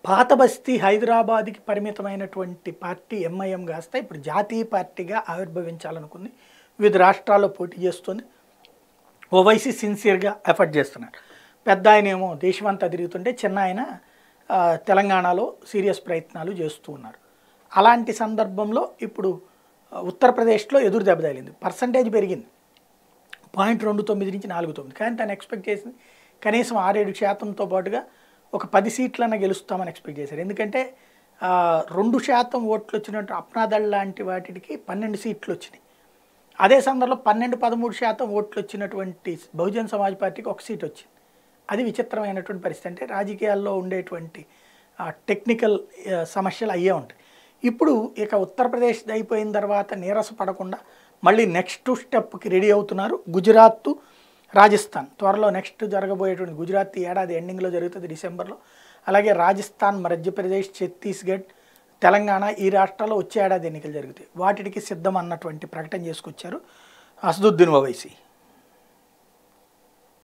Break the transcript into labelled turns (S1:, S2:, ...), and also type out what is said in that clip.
S1: పాత బస్తీ హైదరాబాద్కి పరిమితమైనటువంటి పార్టీ ఎంఐఎం కాస్త ఇప్పుడు జాతీయ పార్టీగా ఆవిర్భవించాలనుకుంది వివిధ రాష్ట్రాల్లో పోటీ చేస్తుంది ఓవైసీ సిన్సియర్గా ఎఫర్ట్ చేస్తున్నారు పెద్ద ఆయన ఏమో దేశమంతా తిరుగుతుంటే చిన్న ఆయన ఆ, తెలంగాణలో సీరియస్ ప్రయత్నాలు చేస్తూ ఉన్నారు అలాంటి సందర్భంలో ఇప్పుడు ఆ, ఉత్తరప్రదేశ్లో ఎదురు దెబ్బ తగిలింది పర్సంటేజ్ పెరిగింది పాయింట్ రెండు తొమ్మిది నుంచి నాలుగు తొమ్మిది కానీ తను ఎక్స్పెక్ట్ చేసింది కనీసం ఆరేడు శాతంతో పాటుగా ఒక పది సీట్లన్నా గెలుస్తామని ఎక్స్పెక్ట్ చేశారు ఎందుకంటే ఆ, రెండు శాతం ఓట్లు వచ్చినట్టు అప్నాదళ్ లాంటి వాటికి పన్నెండు సీట్లు వచ్చినాయి అదే సందర్భంలో పన్నెండు పదమూడు శాతం ఓట్లు వచ్చినటువంటి బహుజన్ సమాజ్ పార్టీకి ఒక సీట్ వచ్చింది అది విచిత్రమైనటువంటి పరిస్థితి అంటే రాజకీయాల్లో ఉండేటువంటి ఆ, టెక్నికల్ ఆ, సమస్యలు అయ్యే ఉంటాయి ఇప్పుడు ఇక ఉత్తరప్రదేశ్ అయిపోయిన తర్వాత నీరస పడకుండా మళ్ళీ నెక్స్ట్ స్టెప్కి రెడీ అవుతున్నారు గుజరాత్ రాజస్థాన్ త్వరలో నెక్స్ట్ జరగబోయేటువంటి గుజరాత్ ఈ ఏడాది ఎండింగ్లో జరుగుతుంది డిసెంబర్లో అలాగే రాజస్థాన్ మధ్యప్రదేశ్ ఛత్తీస్గఢ్ తెలంగాణ ఈ రాష్ట్రాల్లో వచ్చే ఏడాది ఎన్నికలు జరుగుతాయి వాటికి సిద్ధం అన్నటువంటి ప్రకటన చేసుకొచ్చారు అసదుద్దీన్ ఓవైసీ